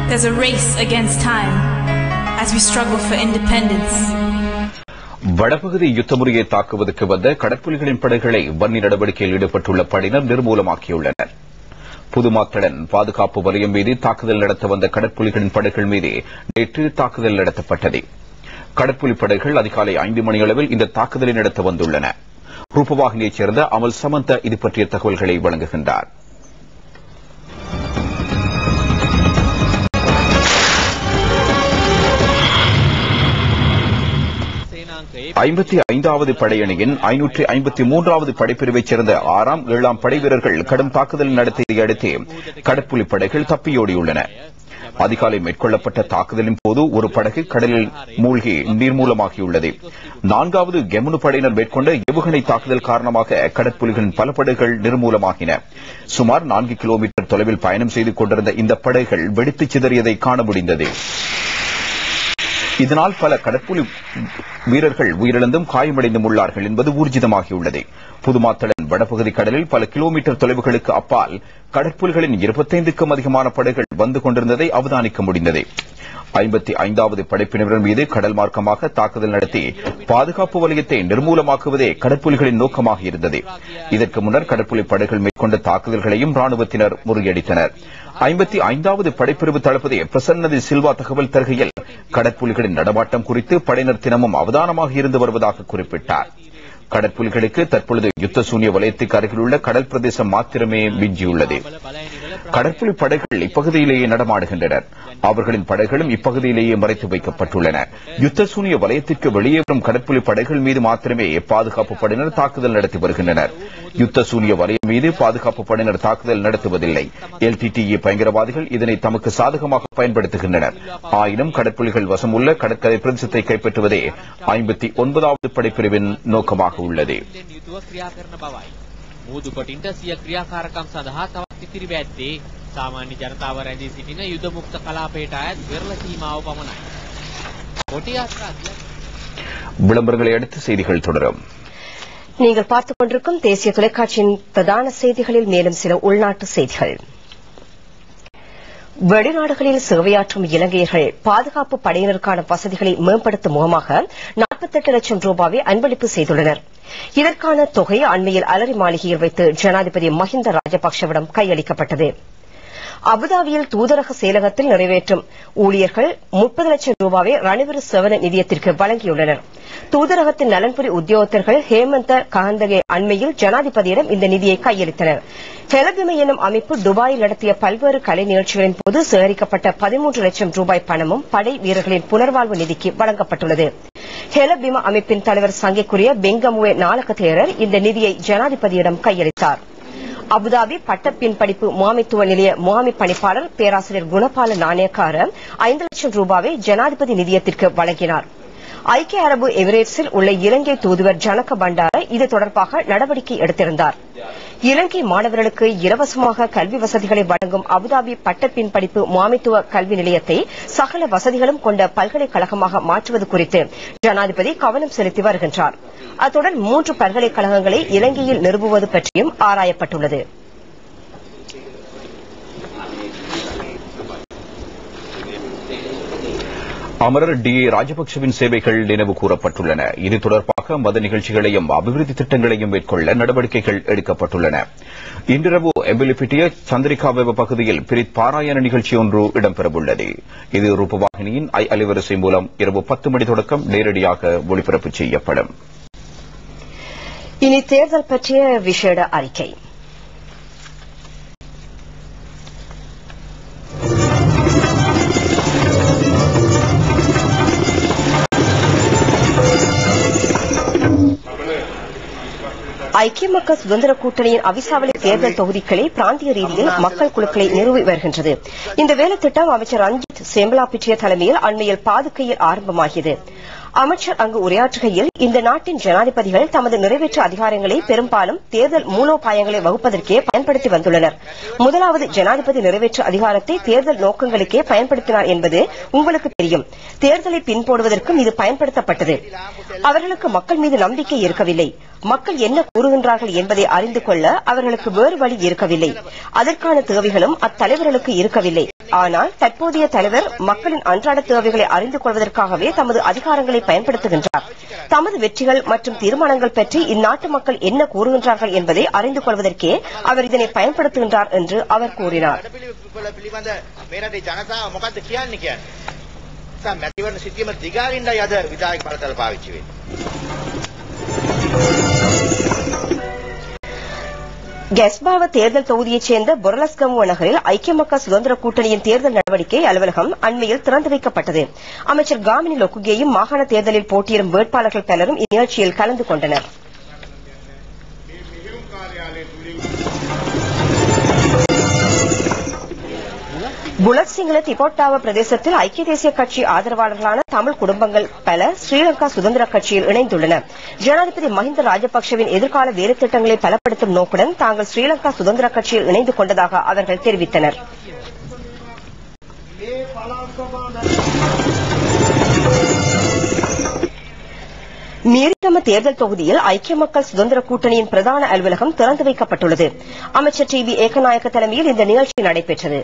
There's a race against time as we struggle for independence. வடபகுதி யுத்த முறையை தாக்குவதற்கு வந்த கடற்புலிகளின் படைகளை வன்னி நடவடிக்கையில் ஈடுபட்டுள்ள படையினர் நிர்மூலமாக்கியுள்ளனர் புதுமாத்தளன் பாதுகாப்பு வலயம் மீது தாக்குதல் நடத்த வந்த கடற்புலிகளின் படைகள் மீது நேற்று தாக்குதல் நடத்தப்பட்டது கடற்புலி படைகள் அதிகாலை ஐந்து மணியளவில் இந்த தாக்குதலை நடத்த வந்துள்ளன ரூபவாகினியைச் சேர்ந்த அமல் சமந்த இது பற்றிய தகவல்களை வழங்குகின்றார் ஐம்பத்தி ஐந்தாவது படையணியின் ஐநூற்றி ஐம்பத்தி மூன்றாவது படைப்பிரிவைச் சேர்ந்த ஆறாம் ஏழாம் படை வீரர்கள் கடும் தாக்குதல் நடத்தியதை அடுத்து கடற்புலி படைகள் தப்பியோடியுள்ளன அதிகாலை மேற்கொள்ளப்பட்ட தாக்குதலின் போது ஒரு படகு கடலில் மூழ்கி நீர்மூலமாகியுள்ளது நான்காவது கெமுனு படையினர் மேற்கொண்ட ஏவுகணை தாக்குதல் காரணமாக கடற்புலிகளின் பல படைகள் நிர்மூலமாகின சுமார் நான்கு கிலோமீட்டர் தொலைவில் பயணம் செய்து கொண்டிருந்த இந்த படைகள் வெடித்துச் சிதறியதை காண முடிந்தது இதனால் பல கடற்புலி வீரர்கள் உயிரிழந்தும் காயமடைந்தும் உள்ளார்கள் என்பது ஊர்ஜிதமாகியுள்ளது புதுமாத்தளன் வடபகுதி கடலில் பல கிலோமீட்டர் தொலைவுகளுக்கு அப்பால் கடற்புலிகளின் இருபத்தைந்துக்கும் அதிகமான படைகள் வந்து கொண்டிருந்ததை அவதானிக்க முடிந்தது ஐம்பத்தி ஐந்தாவது படைப்பிரிவினர் மீது கடல் மார்க்கமாக தாக்குதல் நடத்தி பாதுகாப்பு வலயத்தை நிர்மூலமாக்குவதே கடற்புலிகளின் நோக்கமாக இருந்தது இதற்கு முன்னர் கடற்புலி படைகள் மேற்கொண்ட தாக்குதல்களையும் ராணுவத்தினர் முறியடித்தனர் ஐம்பத்தி ஐந்தாவது படைப்பிரிவு தளபதி பிரசன்னதி சில்வா தகவல் தருகையில் கடற்புலிகளின் நடமாட்டம் குறித்து படையினர் தினமும் அவதானமாக இருந்து வருவதாக குறிப்பிட்டார் கடற்புலிகளுக்கு தற்பொழுது யுத்த சூன்ய வலயத்துக்கு அருகிலுள்ள கடல் பிரதேசம் மாத்திரமே மிஞ்சியுள்ளது கடற்புலி படைகள் இப்பகுதியிலேயே நடமாடுகின்றனர் அவர்களின் படைகளும் இப்பகுதியிலேயே மறைத்து வைக்கப்பட்டுள்ளன யுத்த சூன்ய வலயத்திற்கு வெளியே வரும் கடற்புலி படைகள் மீது மாத்திரமே பாதுகாப்பு படையினர் தாக்குதல் நடத்தி வருகின்றனர் யுத்த சூன்ய வலயம் மீது பாதுகாப்பு படையினர் தாக்குதல் நடத்துவதில்லை எல்டிடிஇ பயங்கரவாதிகள் இதனை தமக்கு சாதகமாக பயன்படுத்துகின்றனர் ஆயினும் கடற்புலிகள் வசமுள்ள கடற்கரை பிரதேசத்தை கைப்பற்றுவதே ஐம்பத்தி ஒன்பதாவது படைப்பிரிவின் நோக்கமாக உள்ளது යුතුව ක්‍රියා කරන බවයි. මූදු කොටින්ට සිය ක්‍රියාකාරකම් සඳහා තවත් ඉතිරි ඇත්තේ සාමාන්‍ය ජනතාව රැඳී සිටින යුද මුක්ත කලාපයට අයත් විරල සීමාව පමණයි. කොටි යාත්‍රා விளம்பரங்களை அடுத்து செய்திகள் தொடரும் நீங்கள் பார்த்துக் கொண்டிருக்கும் தேசிய தொலைக்காட்சியின் பிரதான செய்திகளில் மேலும் சில உள்நாட்டு செய்திகள் வெளிநாடுகளில் சேவையாற்றும் இலங்கையர்கள் பாதுகாப்பு படையினருக்கான வசதிகளை மேம்படுத்தும் முகமாக நாற்பத்தெட்டு லட்சம் ரூபாவை அன்பளிப்பு செய்துள்ளனர் இதற்கான தொகை அண்மையில் அலரி மாளிகையில் வைத்து ஜனாதிபதி மஹிந்த ராஜபக்சவிடம் கையளிக்கப்பட்டது அபுதாபியில் தூதரக செயலகத்தில் நிறைவேற்றும் ஊழியர்கள் முப்பது லட்சம் ரூபாவை ரணிவர செவன நிதியத்திற்கு வழங்கியுள்ளனர் தூதரகத்தின் நலன்புரி உத்தியோகத்தர்கள் ஹேமந்த கஹந்தகே அண்மையில் ஜனாதிபதியிடம் இந்த நிதியை கையளித்தனர் ஹெலபிம எனும் அமைப்பு துபாயில் நடத்திய பல்வேறு கலை நிகழ்ச்சிகளின் போது சேகரிக்கப்பட்ட பதிமூன்று லட்சம் ரூபாய் பணமும் படை வீரர்களின் புனர்வாழ்வு நிதிக்கு வழங்கப்பட்டுள்ளது ஹெலபிம அமைப்பின் தலைவர் சங்கைக்குரிய பெங்கமுவே நாளக தேரர் இந்த நிதியை ஜனாதிபதியிடம் கையளித்தார் அபுதாபி பட்டப்பின் படிப்பு முகாமைத்துவ நிலைய முகாமை பணிப்பாளர் பேராசிரியர் குணபால நாணயக்கார ஐந்து லட்சம் ரூபாவை ஜனாதிபதி நிதியத்திற்கு வழங்கினார் ஐக்கிய அரபு எமிரேட்ஸில் உள்ள இலங்கை தூதுவர் ஜனக பண்டார இது தொடர்பாக நடவடிக்கை எடுத்திருந்தார் இலங்கை மாணவர்களுக்கு இலவசமாக கல்வி வசதிகளை வழங்கும் அபுதாபி பட்டப்பின் படிப்பு முகாமைத்துவ கல்வி நிலையத்தை சகல வசதிகளும் கொண்ட பல்கலைக்கழகமாக மாற்றுவது குறித்து ஜனாதிபதி கவனம் செலுத்தி வருகின்றார் அத்துடன் மூன்று பல்கலைக்கழகங்களை இலங்கையில் நிறுவுவது பற்றியும் ஆராயப்பட்டுள்ளது அமரர் டி ஏ ராஜபக்சவின் சேவைகள் நினைவு கூறப்பட்டுள்ளன இது தொடர்பாக மத நிகழ்ச்சிகளையும் அபிவிருத்தி திட்டங்களையும் மேற்கொள்ள நடவடிக்கைகள் எடுக்கப்பட்டுள்ளன இன்றிரவு எம்பிலிபிட்டிய சந்திரிகா வெப பகுதியில் பிரித் பாராயண நிகழ்ச்சி ஒன்று இடம்பெறவுள்ளது இது ரூபவாகினியின் ஐ அலைவரிசை மூலம் இரவு பத்து மணி தொடக்கம் நேரடியாக ஒளிபரப்பு செய்யப்படும் இனி தேர்தல் பற்றிய விசேட அறிக்கை ஐக்கிய மக்கள் சுதந்திர கூட்டணியின் அவிசாவளி தேர்தல் தொகுதிகளில் பிராந்திய ரீதியில் மக்கள் குழுக்களை நிறுவி வருகின்றது இந்த வேலை திட்டம் அமைச்சர் ரஞ்சித் சேம்பலாபிட்டிய தலைமையில் அண்மையில் பாதுகையில் ஆரம்பமாகியது அமைச்சர் அங்கு உரையாற்றுகையில் இந்த நாட்டின் ஜனாதிபதிகள் தமது நிறைவேற்று அதிகாரங்களை பெரும்பாலும் தேர்தல் மூலோபாயங்களை வகுப்பதற்கே பயன்படுத்தி வந்துள்ளனர் முதலாவது ஜனாதிபதி நிறைவேற்று அதிகாரத்தை தேர்தல் நோக்கங்களுக்கே பயன்படுத்தினார் என்பது உங்களுக்கு தெரியும் தேர்தலை பின்போடுவதற்கும் இது பயன்படுத்தப்பட்டது அவர்களுக்கு மக்கள் மீது நம்பிக்கை இருக்கவில்லை மக்கள் என்ன கூறுகின்றார்கள் என்பதை அறிந்து கொள்ள அவர்களுக்கு வேறு வழி இருக்கவில்லை அதற்கான தேவைகளும் அத்தலைவர்களுக்கு இருக்கவில்லை ஆனால் தற்போதைய தலைவர் மக்களின் அன்றாட தேவைகளை அறிந்து கொள்வதற்காகவே தமது அதிகாரங்களை பயன்படுத்துகின்றார் தமது வெற்றிகள் மற்றும் தீர்மானங்கள் பற்றி இந்நாட்டு மக்கள் என்ன கூறுகின்றார்கள் என்பதை அறிந்து கொள்வதற்கே அவர் இதனை பயன்படுத்துகின்றார் என்று அவர் கூறினார் වැඩපිළිවෙල පිළිබඳ මේ රටේ ජනතාව මොකද්ද කියන්නේ කියන්නේ. නිසා මැතිවරණ සිටියම දිගාරින්නයි අද විධායක බලතල පාවිච්චි වෙන්නේ. கெஸ்பாவ தேர்தல் தொகுதியைச் சேர்ந்த பொரலஸ்கமுவ நகரில் ஐக்கிய மக்கள் சுதந்திர கூட்டணியின் தேர்தல் நடவடிக்கை அலுவலகம் அண்மையில் திறந்து வைக்கப்பட்டது அமைச்சர் காமினி லொக்குகேயும் மாகாண தேர்தலில் போட்டியிடும் வேட்பாளர்கள் பலரும் இந்நிகழ்ச்சியில் கலந்து கொண்டனர் புலத் சிங்கள திபோட்டாவ பிரதேசத்தில் ஐக்கிய தேசிய கட்சி ஆதரவாளர்களான தமிழ் குடும்பங்கள் பல ஸ்ரீலங்கா சுதந்திர கட்சியில் இணைந்துள்ளன ஜனாதிபதி மஹிந்த ராஜபக்சவின் எதிர்கால வேலை திட்டங்களை பலப்படுத்தும் நோக்குடன் தாங்கள் ஸ்ரீலங்கா சுதந்திர கட்சியில் இணைந்து கொண்டதாக அவர்கள் தெரிவித்தனர் மீரிகம தேர்தல் தொகுதியில் ஐக்கிய மக்கள் சுதந்திர கூட்டணியின் பிரதான அலுவலகம் திறந்து வைக்கப்பட்டுள்ளது அமைச்சர் டி வி ஏகநாயக்க தலைமையில் இந்த நிகழ்ச்சி நடைபெற்றது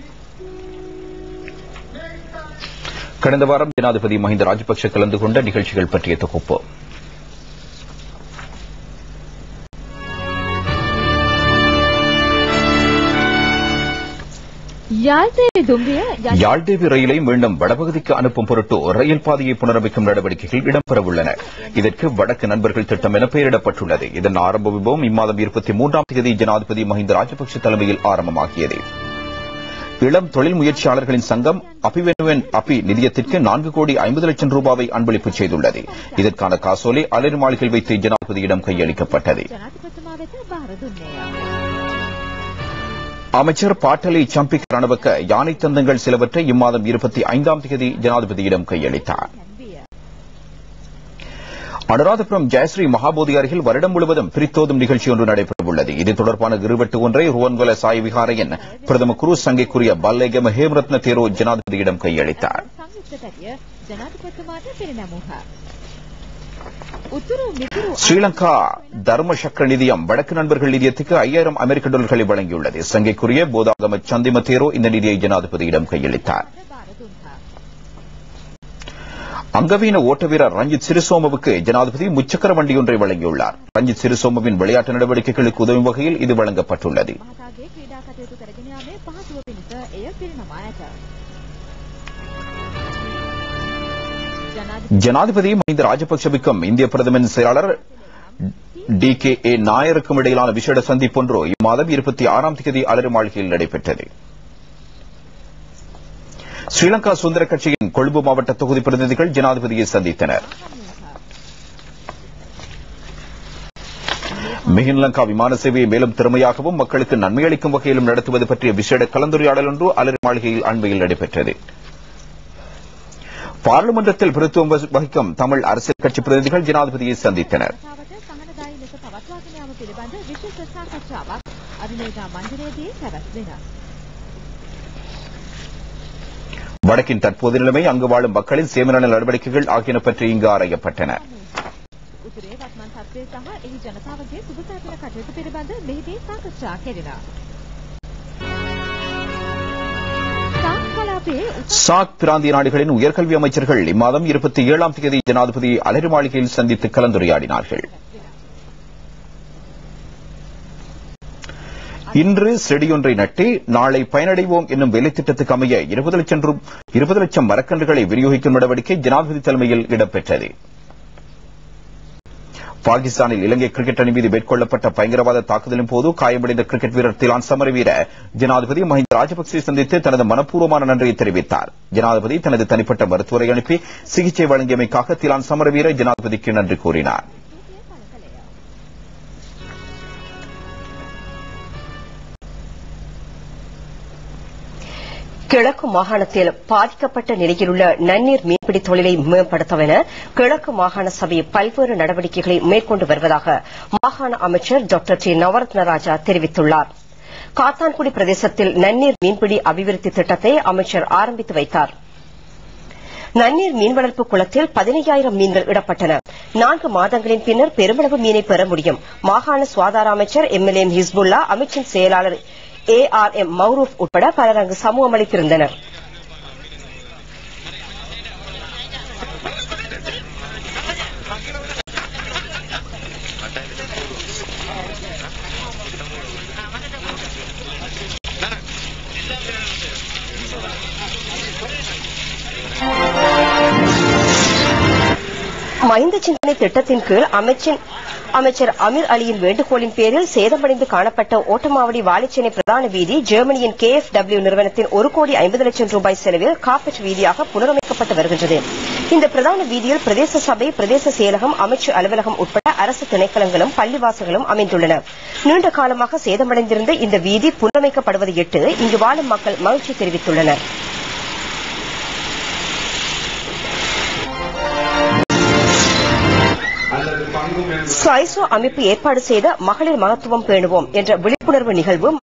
கடந்த வாரம் ஜனாதிபதி மஹிந்த ராஜபக்ஷ கலந்து கொண்ட நிகழ்ச்சிகள் பற்றிய தொகுப்பு யாழ்தேவி தும்பிய யாழ்தேவி ரயிலை மீண்டும் வடபகுதிக்கு அனுப்பும் பொருட்டு ரயில் பாதையை புனரமைக்கும் நடவடிக்கைகள் இடம்பெறவுள்ளன இதற்கு வடக்கு நண்பர்கள் திட்டம் என பெயரிடப்பட்டுள்ளது இதன் ஆரம்ப விபவம் இம்மாதம் இருபத்தி மூன்றாம் தேதி ஜனாதிபதி மஹிந்த ராஜபக்ஷ தலைமையில் ஆரம்பமாகியது இளம் தொழில் முயற்சியாளர்களின் சங்கம் அபிவெனுவன் அபி நிதியத்திற்கு நான்கு கோடி ஐம்பது லட்சம் ரூபாவை அன்பளிப்பு செய்துள்ளது இதற்கான காசோலை அலரி மாளிகையில் வைத்து ஜனாதிபதியிடம் கையளிக்கப்பட்டது ජනතිපතුමා වෙත බාර දුන්නේය. அமைச்சர் பாட்டலி சம்பிக் ரணவக்க யானை தந்தங்கள் சிலவற்றை இம்மாதம் இருபத்தி ஐந்தாம் தேதி ஜனாதிபதியிடம் கையளித்தார் නැන්විය. அனுராதபுரம் ஜெயஸ்ரீ மகாபோதி அருகில் வருடம் முழுவதும் பிரித்தோதும் நிகழ்ச்சி ஒன்று நடைபெறவுள்ளது இது தொடர்பான இருவட்டு ஒன்றை ருவன்வல சாய் விகாரையின் பிரதம குரு சங்கைக்குரிய பல்லேகம ஹேமரத்ன தேரோ ஜனாதிபதியிடம் கையளித்தார் සංයුක්ත පැටිය ජනාධිපතිතුමාට පිරිනැමුහ. උතුරු මිතුරු ஸ்ரீலங்கா தர்ம சக்கர நிதியம் வடக்கு நண்பர்கள் நிதியத்துக்கு ஐயாயிரம் அமெரிக்க டாலர்களை வழங்கியுள்ளது சங்கைக்குரிய போதாகம சந்திம தேரோ இந்த நிதியை ஜனாதிபதியிடம் கையளித்தார் බාර දුන්හ. அங்கவீன ஓட்ட வீரர் ரஞ்சித் சிறுசோமவுக்கு ஜனாதிபதி முச்சக்கர வண்டி ஒன்றை வழங்கியுள்ளார் ரஞ்சித் சிறுசோமவின் விளையாட்டு நடவடிக்கைகளுக்கு உதவும் வகையில் இது வழங்கப்பட்டுள்ளது මහතාගේ ක්‍රීඩා කටයුතු කරගෙන යාමේ පහසුව පිණිස එය පිරිනමා ඇත. ජනාධිපති ஜனாதிபதி மஹிந்த ராஜபக்சவுக்கும் இந்திய பிரதமரின் செயலாளர் டி கே ஏ நாயருக்கும் இடையிலான விசேட சந்திப்பொன்று இம்மாதம் இருபத்தி ஆறாம் தேதி அலரி மாளிகையில் நடைபெற்றது ஸ்ரீலங்கா சுதந்திர கட்சியின் கொழும்பு மாவட்ட தொகுதி பிரதிநிதிகள் ஜனாதிபதியை சந்தித்தனர் மிகின்லங்கா விமான சேவையை மேலும் திறமையாகவும் மக்களுக்கு நன்மை அளிக்கும் வகையிலும் நடத்துவது பற்றிய விசேட கலந்துரையாடல் ஒன்று அலரி மாளிகையில் அண்மையில் நடைபெற்றது பாராளுமன்றத்தில் பிரதித்துவம் வகிக்கும் தமிழ் அரசியல் கட்சி பிரதிநிதிகள் ஜனாதிபதியை சந்தித்தனர் කතාවට සහනදායි ලෙස පවත්වාගෙන යාම පිළිබඳ විශේෂ සාකච්ඡාවක් අධිනේතා මණ්ඩලයේදී පැවැත්වෙන. வடக்கின் தற்போதைய நிலைமை அங்கு வாழும் மக்களின் சேமநல நடவடிக்கைகள் ஆகியன பற்றி இங்கு ஆராயப்பட்டன උතුරේ වත්මන් තත්ත්වය සහ එහි ජනතාවගේ සුබසැපෙන කටයුතු පිළිබඳ මෙහිදී සාකච්ඡා කෙරෙනවා. සාක් කලාපයේ උස சாக் பிராந்திய நாடுகளின் உயர்கல்வி அமைச்சர்கள் இம்மாதம் இருபத்தி ஏழாம் தேதி ஜனாதிபதியை அலரி மாளிகையில் சந்தித்து கலந்துரையாடினார்கள் இன்று செடியொன்றை நட்டு நாளை பயனடைவோம் என்னும் வேலைத்திட்டத்துக்கு அமைய இருபது லட்சம் ரூ- இருபது லட்சம் மரக்கன்றுகளை விநியோகிக்கும் நடவடிக்கை ஜனாதிபதி தலைமையில் இடம்பெற்றது பாகிஸ்தானில் இலங்கை கிரிக்கெட் அணி மீது மேற்கொள்ளப்பட்ட பயங்கரவாத தாக்குதலின் போது காயமடைந்த கிரிக்கெட் வீரர் திலான் சமரவீர ஜனாதிபதி மஹிந்த ராஜபக்சே சந்தித்து தனது மனப்பூர்வமான நன்றியை தெரிவித்தார் ஜனாதிபதி தனது தனிப்பட்ட மருத்துவரை அனுப்பி சிகிச்சை வழங்கியமைக்காக திலான் சமரவீர ஜனாதிபதிக்கு நன்றி கூறினார் கிழக்கு மாகாணத்தில் பாதிக்கப்பட்ட நிலையிலுள்ள நன்னீர் மீன்பிடி தொழிலை மேம்படுத்தவென கிழக்கு மாகாண சபை பல்வேறு நடவடிக்கைகளை மேற்கொண்டு வருவதாக மாகாண அமைச்சர் டாக்டர் டி நவரத்ன ராஜா தெரிவித்துள்ளார் காத்தான்குடி பிரதேசத்தில் நன்னீர் மீன்பிடி அபிவிருத்தி திட்டத்தை அமைச்சர் ஆரம்பித்து வைத்தார் நன்னீர் மீன் வளர்ப்பு குளத்தில் பதினையாயிரம் மீன்கள் இடப்பட்டன நான்கு மாதங்களின் பின்னர் பெருமளவு மீனை பெற முடியும் மாகாண சுகாதார அமைச்சர் எம் எல் எம் ஹிஸ்புல்லா அமைச்சின் செயலாளர் ஏ ஆர் எம் மௌரூப் உட்பட பலர் அங்கு சமூகம் அளித்திருந்தனர் மைந்த சிந்தனை திட்டத்தின் கீழ் அமைச்சின் அமைச்சர் அமீர் அலியின் வேண்டுகோளின் பேரில் சேதமடைந்து காணப்பட்ட ஓட்டமாவடி வாழைச்சேனை பிரதான வீதி ஜெர்மனியின் கே எஃப் டபிள்யூ நிறுவனத்தின் ஒரு கோடி ஐம்பது லட்சம் ரூபாய் செலவில் காப்பீட்டு வீதியாக புனரமைக்கப்பட்டு வருகின்றது இந்த பிரதான வீதியில் பிரதேச சபை பிரதேச செயலகம் அமைச்சு அலுவலகம் உட்பட அரசு திணைக்களங்களும் பள்ளிவாசல்களும் அமைந்துள்ளன நீண்ட காலமாக சேதமடைந்திருந்த இந்த வீதி புனரமைக்கப்படுவதையிட்டு இங்கு வாழும் மக்கள் மகிழ்ச்சி தெரிவித்துள்ளனர் சைசோ அமைப்பு ஏற்பாடு செய்த மகளிர் மகத்துவம் பேணுவோம் என்ற விழிப்புணர்வு நிகழ்வு